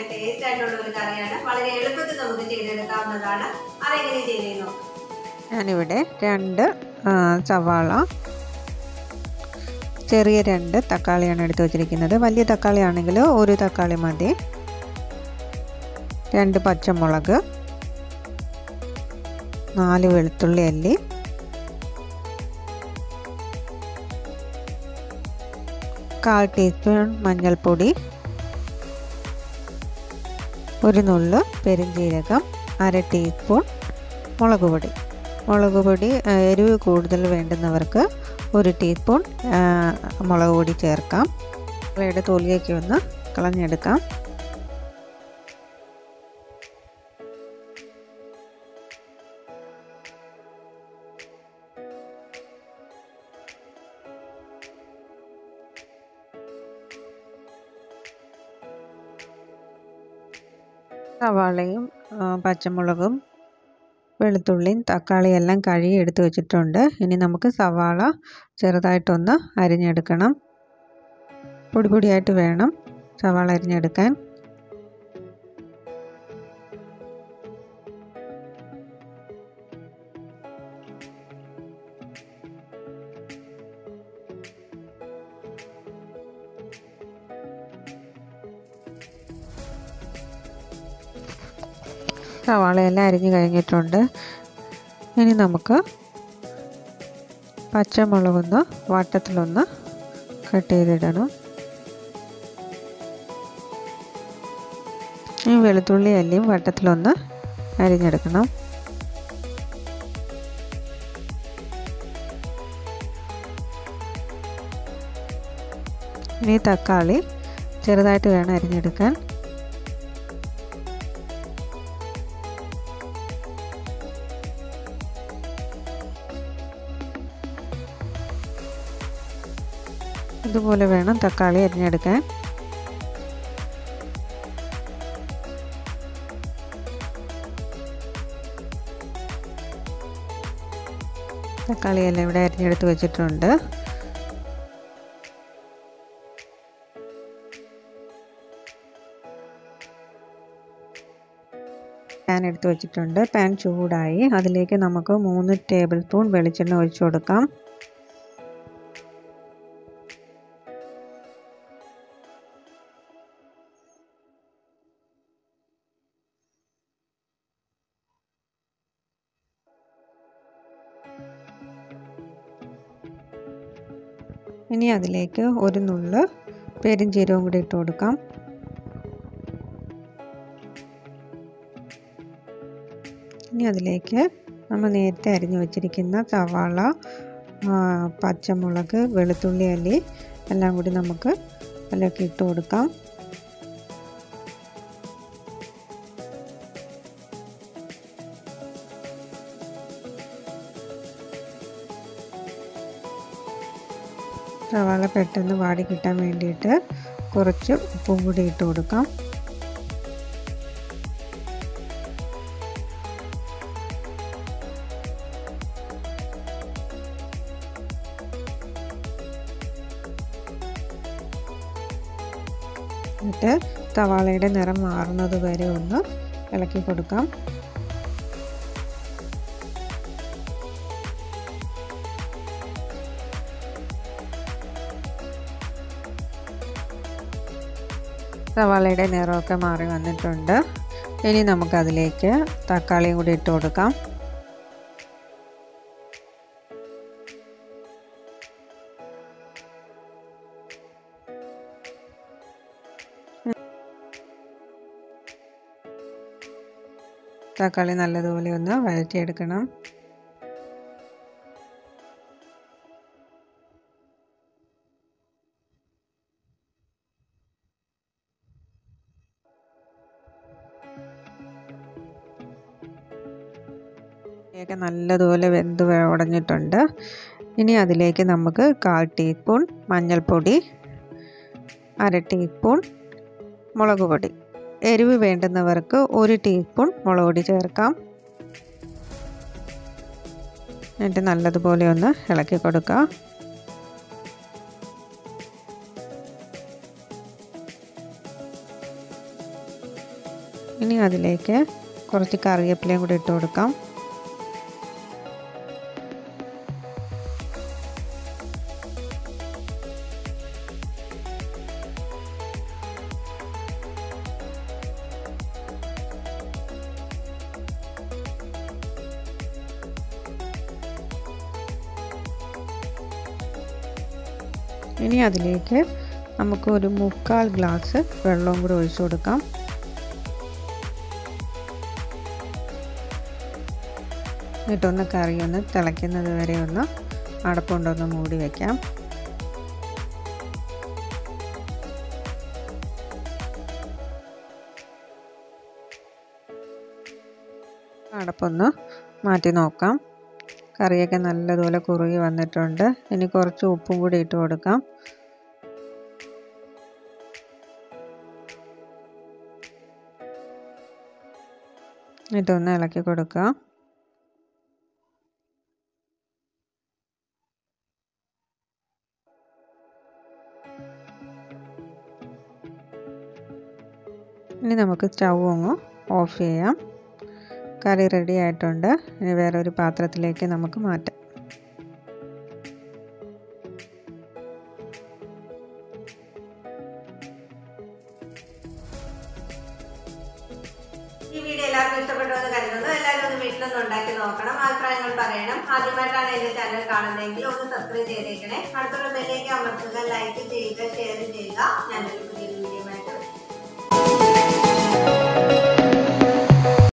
taste ആയിട്ടുള്ള ഒരു കറിയാണ് വളരെ എളുപ്പത്തിൽ നമുക്ക് ചെയ്തെടുക്കാവുന്നതാണ് അതെങ്ങനെ ചെയ്യുന്നു ഞാനിവിടെ രണ്ട് ആ, സവാള ചെറിയ രണ്ട് തക്കാളിയാണ് എടുത്ത് വച്ചിരിക്കുന്നത് വലിയ തക്കാളി ആണെങ്കിൽ ഒരു തക്കാളി മതി രണ്ട് പച്ചമുളക് നാല് വെളുത്തുള്ളി അല്ലി കാൽ ടീസ്പൂൺ മഞ്ഞൾപ്പൊടി ഒരു നുള്ള് പെരുംജീരകം അര ടീസ്പൂൺ മുളക് പൊടി മുളക് പൊടി ആ, എരിവ് കൂടുതൽ വേണ്ടുന്നവർക്ക് ഒരു ടീസ്പൂൺ ആ, മുളക് പൊടി ചേർക്കാം ഇവയുടെ തൊലിയൊക്കെ ഒന്ന് കളഞ്ഞെടുക്കാം സവാളയും ആ, പച്ചമുളകും വെളുത്തുള്ളിയും തക്കാളിയും എല്ലാം കഴുകി എടുത്ത് വെച്ചിട്ടുണ്ട് ഇനി നമുക്ക് സവാള ചെറുതായിട്ടൊന്ന് അരിഞ്ഞെടുക്കണം പൊടി പൊടിയായിട്ട് വേണം സവാള അരിഞ്ഞെടുക്കാൻ സവാളയെല്ലാം അരിഞ്ഞു കഴിഞ്ഞിട്ടുണ്ട് ഇനി നമുക്ക് പച്ചമുളകൊന്ന് വട്ടത്തിലൊന്ന് കട്ട് ചെയ്തിടണം ഈ വെളുത്തുള്ളി അല്ലിയും വട്ടത്തിലൊന്ന് അരിഞ്ഞെടുക്കണം ഇനി തക്കാളി ചെറുതായിട്ട് വേണം അരിഞ്ഞെടുക്കാൻ ഇതുപോലെ വേണം തക്കാളി അരിഞ്ഞെടുക്കാൻ തക്കാളിയെല്ലാം ഇവിടെ അരിഞ്ഞെടുത്ത് വെച്ചിട്ടുണ്ട് പാൻ എടുത്ത് വെച്ചിട്ടുണ്ട് പാൻ ചൂടായി അതിലേക്ക് നമുക്ക് മൂന്ന് ടേബിൾ സ്പൂൺ വെളിച്ചെണ്ണ ഒഴിച്ചു കൊടുക്കാം ഇനി അതിലേക്ക് ഒരു നുള്ള് പെരിഞ്ജീരകം കൂടി ഇട്ട് കൊടുക്കാം ഇനി അതിലേക്ക് നമ്മൾ നേരത്തെ അരിഞ്ഞു വച്ചിരിക്കുന്ന സവാള ആ, പച്ചമുളക് വെളുത്തുള്ളി അല്ലി എല്ലാം കൂടി നമുക്ക് അതിലേക്ക് ഇട്ട് കൊടുക്കാം സവാള പെട്ടെന്ന് വാടി കിട്ടാൻ വേണ്ടിയിട്ട് കുറച്ച് ഉപ്പും കൂടി ഇട്ട് കൊടുക്കാം എന്നിട്ട് സവാളയുടെ നിറം മാറുന്നത് വരെ ഒന്ന് ഇളക്കി കൊടുക്കാം സവാളയുടെ നിറമൊക്കെ മാറി വന്നിട്ടുണ്ട് ഇനി നമുക്കതിലേക്ക് തക്കാളിയും കൂടി ഇട്ട് കൊടുക്കാം തക്കാളി നല്ലതുപോലെ ഒന്ന് വഴറ്റിയെടുക്കണം ഒക്കെ നല്ലതുപോലെ വെന്ത് വ- ഉടഞ്ഞിട്ടുണ്ട് ഇനി അതിലേക്ക് നമുക്ക് കാൽ ടീസ്പൂൺ മഞ്ഞൾപ്പൊടി അര ടീസ്പൂൺ മുളക് പൊടി എരിവ് വേണ്ടുന്നവർക്ക് ഒരു ടീസ്പൂൺ മുളക് പൊടി ചേർക്കാം എന്നിട്ട് നല്ലതുപോലെ ഒന്ന് ഇളക്കി കൊടുക്കുക ഇനി അതിലേക്ക് കുറച്ച് കറിവേപ്പിലയും കൂടി ഇട്ട് കൊടുക്കാം ഇനി അതിലേക്ക് നമുക്ക് ഒരു മുക്കാൽ ഗ്ലാസ് വെള്ളവും കൂടി ഒഴിച്ചു കൊടുക്കാം എന്നിട്ടൊന്ന് കറി ഒന്ന് തിളയ്ക്കുന്നത് വരെ ഒന്ന് അടപ്പുണ്ടൊന്ന് മൂടി വയ്ക്കാം അടപ്പൊന്ന് മാറ്റി നോക്കാം കറിയൊക്കെ നല്ലതുപോലെ കുറുകി വന്നിട്ടുണ്ട് ഇനി കുറച്ച് ഉപ്പും കൂടി ഇട്ട് കൊടുക്കാം എന്നിട്ടൊന്ന് ഇളക്കി കൊടുക്കുക ഇനി നമുക്ക് സ്റ്റൗ ഒന്ന് ഓഫ് ചെയ്യാം കറി റെഡി ആയിട്ടുണ്ട് ഇനി വേറൊരു പാത്രത്തിലേക്ക് നമുക്ക് മാറ്റാം ഈ വീഡിയോ എല്ലാവർക്കും ഇഷ്ടപ്പെട്ടു എന്ന് കരുതുന്നു എല്ലാവരും ഒന്ന് വീട്ടിലൊന്ന് ഉണ്ടാക്കി നോക്കണം അഭിപ്രായങ്ങൾ പറയണം ആദ്യമായിട്ടാണ് എന്റെ ചാനൽ കാണുന്നതെങ്കിൽ ഒന്ന് സബ്സ്ക്രൈബ് ചെയ്തേക്കണേ അടുത്തുള്ള ബെല്ലേക്ക് അമർത്തുക ലൈക്ക് ചെയ്യുക ഷെയർ ചെയ്യുക ഞാനൊരു പുതിയ